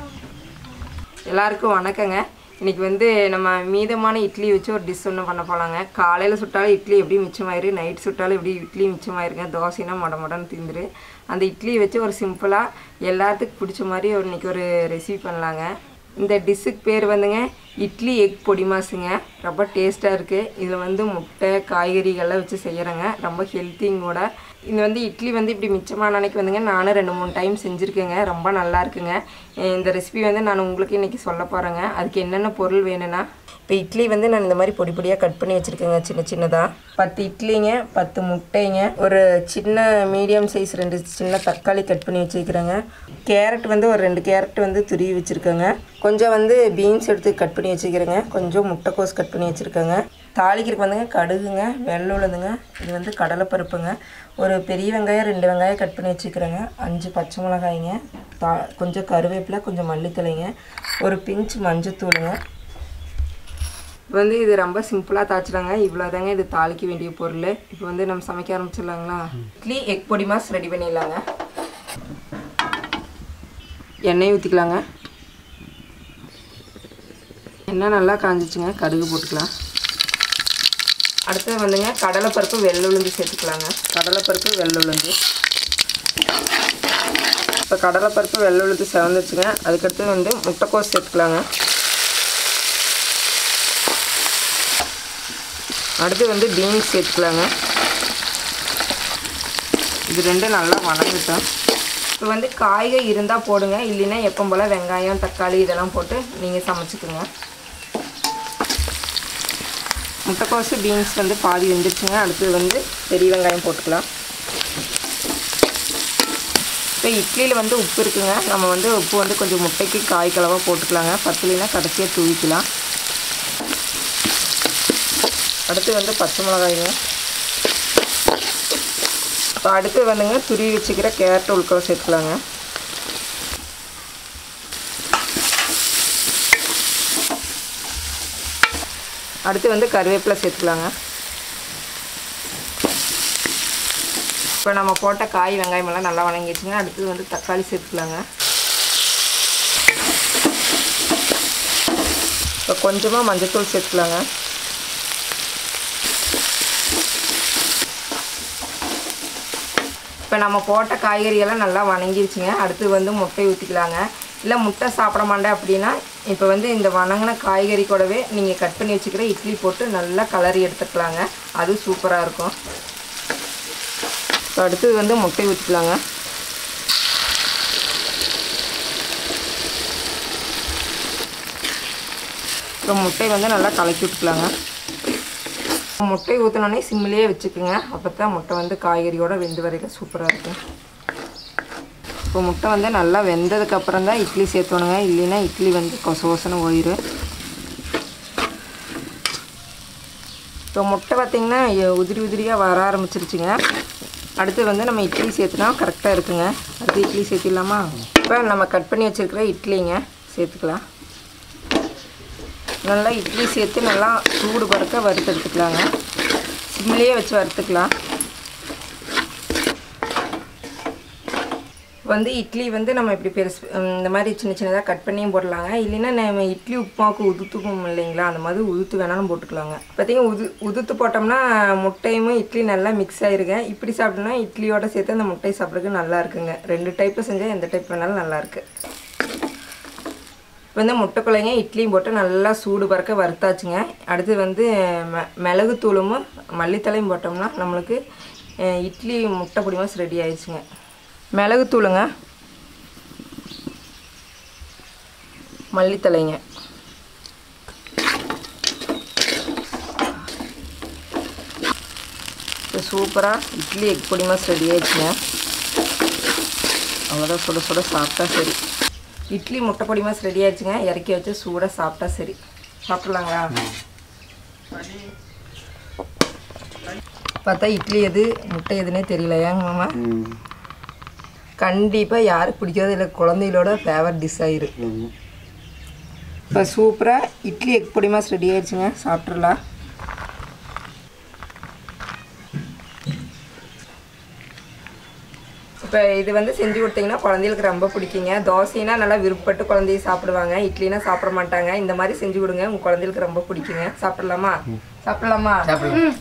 எல்லாருக்கும் வணக்கங்க இன்னைக்கு வந்து நம்ம மீதமான இட்லி வச்சு ஒரு டிஷ் ஒன்று பண்ண போலாங்க காலையில் சுட்டாலும் இட்லி எப்படி மிச்சமாயிரு நைட் சுட்டாலும் எப்படி இட்லி மிச்சமாயிருங்க தோசைனா மட மடன்னு திந்துரு அந்த இட்லி வச்சு ஒரு சிம்பிளாக எல்லாத்துக்கும் பிடிச்ச மாதிரி ஒரு இன்னைக்கு ஒரு ரெசிபி பண்ணலாங்க இந்த டிஷ்ஷுக்கு பேர் வந்துங்க இட்லி எக் பொடி மாசுங்க ரொம்ப டேஸ்ட்டாக இருக்குது இதில் வந்து முட்டை காய்கறிகள்லாம் வச்சு செய்கிறேங்க ரொம்ப ஹெல்த்தியும் கூட இது வந்து இட்லி வந்து இப்படி மிச்சமான அன்னைக்கு வந்துங்க நானும் ரெண்டு மூணு டைம் செஞ்சுருக்கேங்க ரொம்ப நல்லா இருக்குங்க அஹ் இந்த ரெசிபி வந்து நான் உங்களுக்கு இன்றைக்கி சொல்ல போகிறேங்க அதுக்கு என்னென்ன பொருள் வேணும்னா இப்போ இட்லி வந்து நான் இந்த மாதிரி பொடி பொடியாக கட் பண்ணி வச்சுருக்கேங்க சின்ன சின்னதாக பத்து இட்லிங்க பத்து முட்டைங்க ஒரு சின்ன மீடியம் சைஸ் ரெண்டு சின்ன தக்காளி கட் பண்ணி வச்சுருக்கிறேங்க கேரட் வந்து ஒரு ரெண்டு கேரட் வந்து துருவி வச்சுருக்கேங்க கொஞ்சம் வந்து பீன்ஸ் எடுத்து கட் பண்ணி வச்சுக்கிறேங்க கொஞ்சம் முட்டைக்கோஸ் கட் பண்ணி வச்சுருக்கேங்க தாளிக்கிறதுக்கு வந்துங்க கடுகுங்க வெள்ளை உளுந்துங்க இது வந்து கடலைப்பருப்புங்க ஒரு பெரிய வெங்காயம் ரெண்டு வெங்காயம் கட் பண்ணி வச்சுக்கிறேங்க அஞ்சு பச்சை மிளகாய்ங்க தா கொஞ்சம் கருவேப்பிலை கொஞ்சம் மல்லித்தலைங்க ஒரு பிஞ்ச் மஞ்சத்தூளுங்க இப்போ வந்து இது ரொம்ப சிம்பிளாக தாச்சிடாங்க இவ்வளோதாங்க இது தாளிக்க வேண்டிய பொருள் இப்போ வந்து நம்ம சமைக்க ஆரம்பிச்சிடலாங்களா idli egg podi mass ready பண்ணிடலாங்க எண்ணெய் ஊற்றிக்கலாங்க எண்ணெய் நல்லா காஞ்சிச்சுங்க கடுகு போட்டுக்கலாம் அடுத்தது வந்துங்க கடலைப்பருப்பு வெள்ளுளுந்து சேர்த்துக்கலாங்க கடலைப்பருப்பு வெள்ளுளுந்து இப்போ கடலைப்பருப்பு வெள்ளுளுந்து செவந்துச்சுங்க அதுக்கடுத்து வந்து முட்டைக்கோஸ் சேர்த்துக்கலாங்க அடுத்து வந்து பீன்ஸ் சேர்த்துக்கலாங்க இது ரெண்டும் நல்லா வணங்கட்டும் இப்போ வந்து காய்கறி இருந்தால் போடுங்க இல்லைன்னா எப்போ போல் வெங்காயம் தக்காளி இதெல்லாம் போட்டு நீங்கள் சமைச்சிக்குங்க முட்டைக்கோசு பீன்ஸ் வந்து பாதி வெந்துருச்சுங்க அடுத்தது வந்து பெரிய வெங்காயம் போட்டுக்கலாம் இப்போ இட்லியில் வந்து உப்பு இருக்குங்க நம்ம வந்து உப்பு வந்து கொஞ்சம் முட்டைக்கு காய் கலவாக போட்டுக்கலாங்க பத்துலினா கடைசியாக தூவிக்கலாம் அடுத்து வந்து பச்சை மிளகாய்ங்க இப்போ அடுத்து வந்துங்க துருவி வச்சுக்கிற கேரட் உள்கவை சேர்த்துக்கலாங்க அடுத்து வந்து கருவேப்பிலை சேர்த்துக்கலாங்க இப்போ நம்ம போட்ட காய் வெங்காயம் எல்லாம் நல்லா வணங்கிடுச்சுங்க அடுத்தது வந்து தக்காளி சேர்த்துக்கலாங்க இப்போ கொஞ்சமாக மஞ்சத்தூள் சேர்த்துக்கலாங்க இப்போ நம்ம போட்ட காய்கறியெல்லாம் நல்லா வணங்கிருச்சுங்க அடுத்து வந்து முட்டை ஊற்றிக்கலாங்க இல்லை முட்டை சாப்பிட மாட்டேன் அப்படின்னா இப்போ வந்து இந்த வணங்கின காய்கறி கூடவே நீங்கள் கட் பண்ணி வச்சுக்கிற இட்லி போட்டு நல்லா கலரி எடுத்துக்கலாங்க அது சூப்பராக இருக்கும் இப்போ அடுத்தது வந்து முட்டை ஊற்றிக்கலாங்க இப்போ முட்டை வந்து நல்லா கலக்கி விட்டுக்கலாங்க முட்டை ஊற்றினோடனே சிம்மிலேயே வச்சுக்கோங்க அப்போ தான் முட்டை வந்து காய்கறியோடு வெந்து வரைக்கும் சூப்பராக இருக்கும் இப்போ முட்டை வந்து நல்லா வெந்ததுக்கப்புறம் தான் இட்லி சேர்த்தணுங்க இல்லைன்னா இட்லி வந்து கொச கொசன்னு போயிடும் இப்போ முட்டை பார்த்திங்கன்னா உதிரி உதிரியாக வர ஆரம்பிச்சிருச்சுங்க அடுத்து வந்து நம்ம இட்லி சேர்த்துனா கரெக்டாக இருக்குங்க அடுத்து இட்லி சேர்த்திடலாமா இப்போ நம்ம கட் பண்ணி வச்சுருக்கிற இட்லிங்க சேர்த்துக்கலாம் நல்லா இட்லி சேர்த்து நல்லா சூடு பறக்க வறுத்து எடுத்துக்கலாங்க சிம்லேயே வச்சு வறுத்துக்கலாம் வந்து இட்லி வந்து நம்ம இப்படி பெருசு இந்த மாதிரி சின்ன சின்னதாக கட் பண்ணியும் போடலாங்க இல்லைன்னா நம்ம இட்லி உப்புமாவுக்கு உதுத்துக்கும் இல்லைங்களா அந்த மாதிரி உதுத்து வேணாலும் போட்டுக்கலாங்க பார்த்தீங்கன்னா உது உதுத்து போட்டோம்னா முட்டையும் இட்லி நல்லா மிக்ஸ் ஆயிருங்க இப்படி சாப்பிட்டோம்னா இட்லியோட சேர்த்து அந்த முட்டை சாப்பிட்றதுக்கு நல்லா இருக்குங்க ரெண்டு டைப்பில் செஞ்சால் எந்த டைப் வேணாலும் நல்லாயிருக்கு இப்போ வந்து முட்டைக்குள்ளைங்க இட்லியும் போட்டு நல்லா சூடு பறக்க வறுத்தாச்சுங்க அடுத்து வந்து ம மிளகுத்தூளும் மல்லித்தலையும் போட்டோம்னா நம்மளுக்கு அஹ், இட்லி முட்டை பொடி மாஸ் ரெடி ஆயிடுச்சுங்க மிளகுத்தூளுங்க மல்லித்தலைங்க இப்போ சூப்பராக idli egg podi mass ready ஆயிடுச்சுங்க அவ்வளோதான் சுட சுட சாப்பிட்டா சரி இட்லி முட்டை பொடி மாஸ் ரெடி ஆயிடுச்சுங்க இறக்கி வச்சு சூடாக சாப்பிட்டா சரி சாப்பிட்லாங்களா பார்த்தா இட்லி எது முட்டை எதுனே தெரியல ஏங்க மாமா கண்டிப்பாக யாருக்கு பிடிக்காது இல்லை குழந்தைகளோட ஃபேவரட் டிஷ் ஆயிரு இப்போ சூப்பராக idli egg podi mass ready ஆயிடுச்சுங்க சாப்பிட்றலாம் இப்போ இப்போ இது வந்து செஞ்சு கொடுத்தீங்கன்னா குழந்தைகளுக்கு ரொம்ப பிடிக்குங்க தோசைனா நல்லா விருப்பப்பட்டு குழந்தைய சாப்பிடுவாங்க இட்லினா சாப்பிட மாட்டாங்க இந்த மாதிரி செஞ்சு கொடுங்க உங்கள் குழந்தைகளுக்கு ரொம்ப பிடிக்குங்க சாப்பிடலாமா சாப்பிடலாமா சாப்பிடலாம்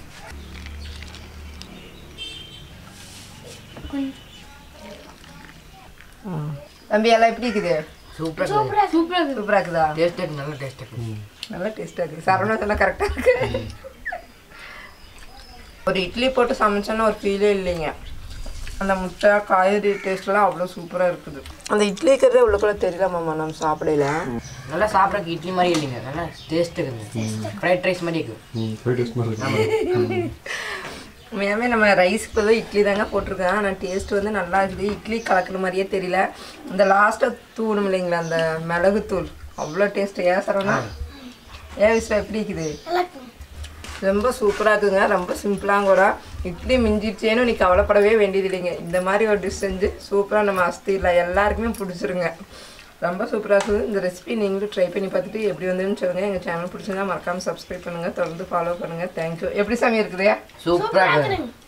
தம்பி எல்லாம் எப்படி இருக்குது சூப்பரா சூப்பரா இருக்கு சூப்பராக இருக்குதா டேஸ்ட் இருக்கு நல்ல டேஸ்ட் இருக்கு நல்லா டேஸ்ட்டாக இருக்குது சரவணா சொன்னால் கரெக்டாக இருக்கு ஒரு இட்லி போட்டு சமைச்சோன்னா ஒரு ஃபீலே இல்லைங்க அந்த முட்டை காய்கறி டேஸ்ட்லாம் அவ்வளோ சூப்பராக இருக்குது அந்த இட்லி இருக்கிறதே உள்ளுக்குள்ள தெரியல மாமா நம்ம சாப்பிடல நல்லா சாப்பிட்றதுக்கு இட்லி மாதிரி இல்லைங்க நல்லா டேஸ்ட் இருக்குங்க ஃப்ரைட் ரைஸ் மாதிரி இருக்கு உண்மையாகவே நம்ம ரைஸ்க்கு பதிலா இட்லி தாங்க போட்டிருக்கேன் ஆனால் டேஸ்ட் வந்து நல்லா இருக்குது இட்லி கலக்கிற மாதிரியே தெரியல இந்த லாஸ்ட்டாக தூணும் இல்லைங்களா அந்த மிளகுத்தூள் அவ்வளோ டேஸ்ட் ஏன் சரவணா ஏன் விஸ்வா எப்படி இருக்குது நல்லா இருக்கு ரொம்ப சூப்பராக இருக்குங்க ரொம்ப சிம்பிளாக கூட இட்லி மிஞ்சிடுச்சேன்னு நீ கவலைப்படவே வேண்டியது இல்லைங்க இந்த மாதிரி ஒரு டிஷ் செஞ்சு சூப்பராக நம்ம அஸ்தியில் எல்லாருக்குமே பிடிச்சிருங்க ரொம்ப சூப்பராக இருக்குது இந்த ரெசிபி நீங்களும் ட்ரை பண்ணி பார்த்துட்டு எப்படி வந்துன்னு சொல்லுங்கள் எங்கள் சேனல் பிடிச்சிருந்தா மறக்காமல் சப்ஸ்கிரைப் பண்ணுங்கள் தொடர்ந்து ஃபாலோ பண்ணுங்கள் தேங்க்யூ எப்படி சாமி இருக்குது சூப்பரா இருக்கு